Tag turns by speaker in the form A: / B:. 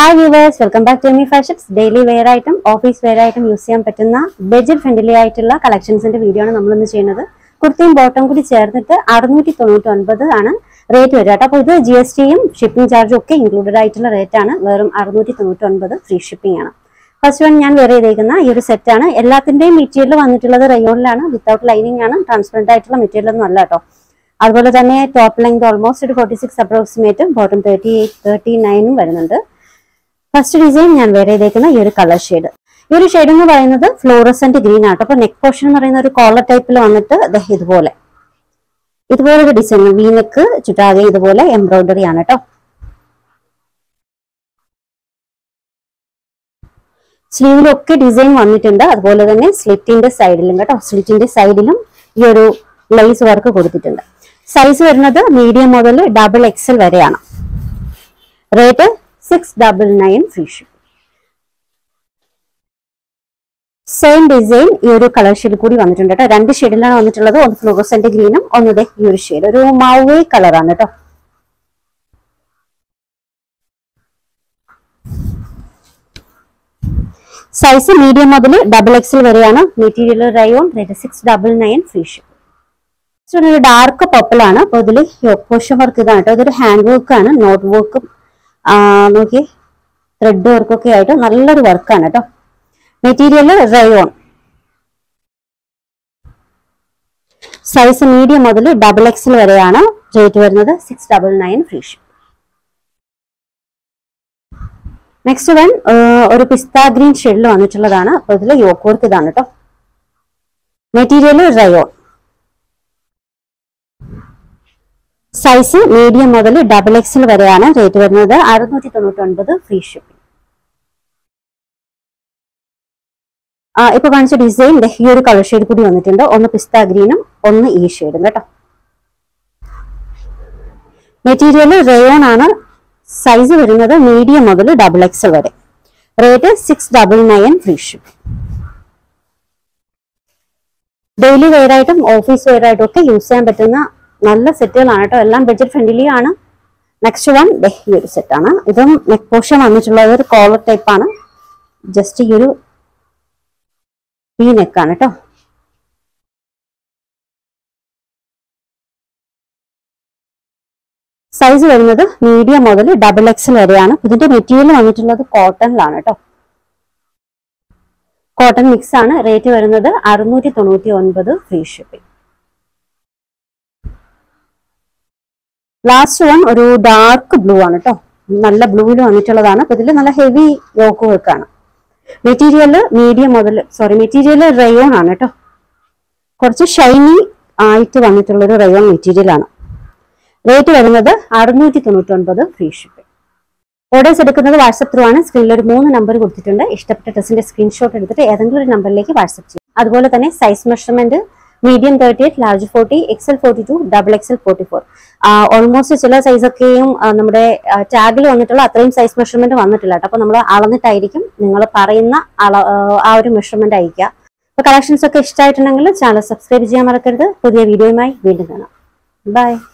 A: hi viewers welcome back to me fashions daily wear ആയിട്ടും office wear ആയിട്ടും use ചെയ്യാൻ പറ്റുന്ന ബഡ്ജറ്റ് ഫ്രണ്ട്ലി ആയിട്ടുള്ള കളക്ഷൻസിന്റെ വീഡിയോ ആണ് നമ്മളിന്ന് ചെയ്യുന്നത് കുർത്തിയും ബോട്ടം കൂടി ചേർന്നിട്ട് അറുന്നൂറ്റി തൊണ്ണൂറ്റി ഒൻപത് ആണ് റേറ്റ് വരിക കേട്ടോ അപ്പോൾ ഇത് ജി എസ് ടിയും ഷിപ്പിംഗ് ചാർജും ഒക്കെ ഇൻക്ലൂഡഡ് ആയിട്ടുള്ള റേറ്റ് ആണ് വെറും അറുന്നൂറ്റി തൊണ്ണൂറ്റി ഒൻപത് ഫ്രീ ഷിപ്പിംഗ് ആണ് ഫസ്റ്റ് വൺ ഞാൻ വെയർ ചെയ്തേക്കുന്ന ഈ ഒരു സെറ്റ് ആണ് എല്ലാത്തിന്റെയും മെറ്റീരിയൽ വന്നിട്ടുള്ളത് റയോണിലാണ് വിത്തൗട്ട് ലൈനിങ് ആണ് ട്രാൻസ്പെറന്റ് ആയിട്ടുള്ള മെറ്റീരിയൽ ഒന്നും അല്ല കേട്ടോ അതുപോലെ തന്നെ ടോപ്പ് ലെങ്ത് ഓൾമോസ്റ്റ് ഒരു ഫോർട്ടി സിക്സ് അപ്രോക്സിമേറ്റും ബോട്ടം തേർട്ടി എയ്റ്റ് തേർട്ടി നയനും വരുന്നുണ്ട് ഫസ്റ്റ് ഡിസൈൻ ഞാൻ വേറെ ചെയ്തേക്കുന്ന ഈ ഒരു കളർ ഷെയ്ഡ് ഈ ഒരു ഷെയ്ഡ് എന്ന് പറയുന്നത് ഫ്ലോറസെന്റ് ഗ്രീൻ ആട്ടോ അപ്പൊ നെക്ക് പോർഷൻ എന്ന് പറയുന്ന ഒരു കോളർ ടൈപ്പിൽ വന്നിട്ട് ദേ ഇതുപോലെ ഇതുപോലെ ഒരു ഡിസൈൻ വീനക്ക് ചുറ്റാകെ ഇതുപോലെ എംബ്രോയിഡറി ആണ് കേട്ടോ സ്ലീവിലൊക്കെ ഡിസൈൻ വന്നിട്ടുണ്ട് അതുപോലെ തന്നെ സ്ലിറ്റിന്റെ സൈഡിലും കേട്ടോ സ്ലിറ്റിന്റെ സൈഡിലും ഈ ഒരു ലൈസ് വർക്ക് കൊടുത്തിട്ടുണ്ട് സൈസ് വരുന്നത് മീഡിയം മുതൽ ഡബിൾ എക്സൽ വരെയാണ് rate six double nine free ship same design ഈ ഒരു കളർ ഷെയ്ഡ് കൂടി വന്നിട്ടുണ്ട് കേട്ടോ രണ്ട് ഷെയ്ഡിലാണ് വന്നിട്ടുള്ളത് ഒന്ന് ഫ്ലോറസെന്റ് ഗ്രീനും ഒന്നത് ഈ ഒരു ഷെയ്ഡ് ഒരു മൗവേ കളറാണ് കേട്ടോ സൈസ് മീഡിയം മുതൽ ഡബിൾ എക്സൽ വരെയാണ് material rayon rate six double nine free ship ഒരു ഡാർക്ക് പർപ്പിൾ ആണ് അപ്പൊ ഇതിൽ പോഷൻ വർക്ക് ഇതാണ് കേട്ടോ ഇതൊരു ഹാൻഡ് വർക്ക് ആണ് നോട്ട് വർക്കും നോക്കി ത്രെഡ് വർക്കൊക്കെ ആയിട്ട് നല്ലൊരു വർക്കാണ് കേട്ടോ മെറ്റീരിയൽ റയോൺ സൈസ് മീഡിയം മുതൽ ഡബിൾ എക്സൽ വരെയാണ് റേറ്റ് വരുന്നത് six double nine free ship next one ഒരു പിസ്ത ഗ്രീൻ ഷെയ്ഡിൽ വന്നിട്ടുള്ളതാണ് അപ്പൊ ഇതിൽ യോക്ക് വർക്ക് ഇതാണ് കേട്ടോ മെറ്റീരിയൽ റയോൺ സൈസ് മീഡിയം മുതൽ ഡബിൾ എക്സൽ വരെയാണ് റേറ്റ് വരുന്നത് അറുന്നൂറ്റി തൊണ്ണൂറ്റി ഒൻപത് ഫ്രീ ഷിപ്പിംഗ് ആ ഇപ്പൊ കാണിച്ച ഡിസൈൻ ഈ ഒരു കളർ ഷെയ്ഡ് കൂടി വന്നിട്ടുണ്ട് ഒന്ന് പിസ്ത ഗ്രീനും ഒന്ന് ഈ ഷെയ്ഡും കേട്ടോ മെറ്റീരിയൽ റയോൺ ആണ് സൈസ് വരുന്നത് മീഡിയം മുതൽ ഡബിൾ എക്സൽ വരെ rate six double nine free ship daily wear ആയിട്ടും ഓഫീസ് വെയർ ആയിട്ടും ഒക്കെ യൂസ് ചെയ്യാൻ പറ്റുന്ന നല്ല സെറ്റുകളാണ് കേട്ടോ എല്ലാം ബഡ്ജറ്റ് ഫ്രണ്ട്ലി ആണ് നെക്സ്റ്റ് വൺ ഈ ഒരു സെറ്റാണ് ഇതും നെക്ക് പോർഷൻ വന്നിട്ടുള്ളത് ഒരു കോളർ ടൈപ്പ് ആണ് ജസ്റ്റ് ഈ ഒരു ഈ നെക്കാണ് കേട്ടോ സൈസ് വരുന്നത് മീഡിയം മുതൽ ഡബിൾ എക്സൽ വരെയാണ് ഇതിന്റെ മെറ്റീരിയൽ വന്നിട്ടുള്ളത് കോട്ടണിലാണ് കേട്ടോ കോട്ടൺ മിക്സ് ആണ് റേറ്റ് വരുന്നത് അറുന്നൂറ്റി തൊണ്ണൂറ്റി ഒൻപത് ഫ്രീ ഷിപ്പിംഗ് ലാസ്റ്റ് വൺ ഒരു ഡാർക്ക് ബ്ലൂ ആണ് കേട്ടോ നല്ല ബ്ലൂവിൽ വന്നിട്ടുള്ളതാണ് അപ്പൊ ഇതിൽ നല്ല ഹെവി യോക്ക് വർക്കാണ് മെറ്റീരിയൽ മീഡിയം മുതൽ സോറി മെറ്റീരിയൽ റയോൺ ആണ് കേട്ടോ കുറച്ച് ഷൈനി ആയിട്ട് വന്നിട്ടുള്ള ഒരു റയോൺ മെറ്റീരിയൽ ആണ് റേറ്റ് വരുന്നത് അറുന്നൂറ്റി തൊണ്ണൂറ്റി ഒൻപത് ഫ്രീ ഷിപ്പിംഗ് ഓർഡേഴ്സ് എടുക്കുന്നത് വാട്സപ്പ് ത്രൂ ആണ് സ്ക്രീനിൽ ഒരു മൂന്ന് നമ്പർ കൊടുത്തിട്ടുണ്ട് ഇഷ്ടപ്പെട്ട ഡ്രസ്സിന്റെ സ്ക്രീൻഷോട്ട് എടുത്തിട്ട് ഏതെങ്കിലും ഒരു നമ്പറിലേക്ക് വാട്സപ്പ് ചെയ്യും അതുപോലെ തന്നെ size measurement medium thirty eight large forty XL forty two double XL forty four almost ചില സൈസൊക്കെയും നമ്മുടെ ടാഗിൽ വന്നിട്ടുള്ള അത്രയും സൈസ് മെഷർമെന്റ് വന്നിട്ടില്ല കേട്ടോ അപ്പൊ നമ്മൾ അളന്നിട്ടായിരിക്കും നിങ്ങൾ പറയുന്ന അള ആ ഒരു മെഷർമെന്റ് അയക്കുക അപ്പൊ കളക്ഷൻസ് ഒക്കെ ഇഷ്ടമായിട്ടുണ്ടെങ്കിൽ ചാനൽ സബ്സ്ക്രൈബ് ചെയ്യാൻ മറക്കരുത് പുതിയ വീഡിയോയുമായി വീണ്ടും കാണാം ബൈ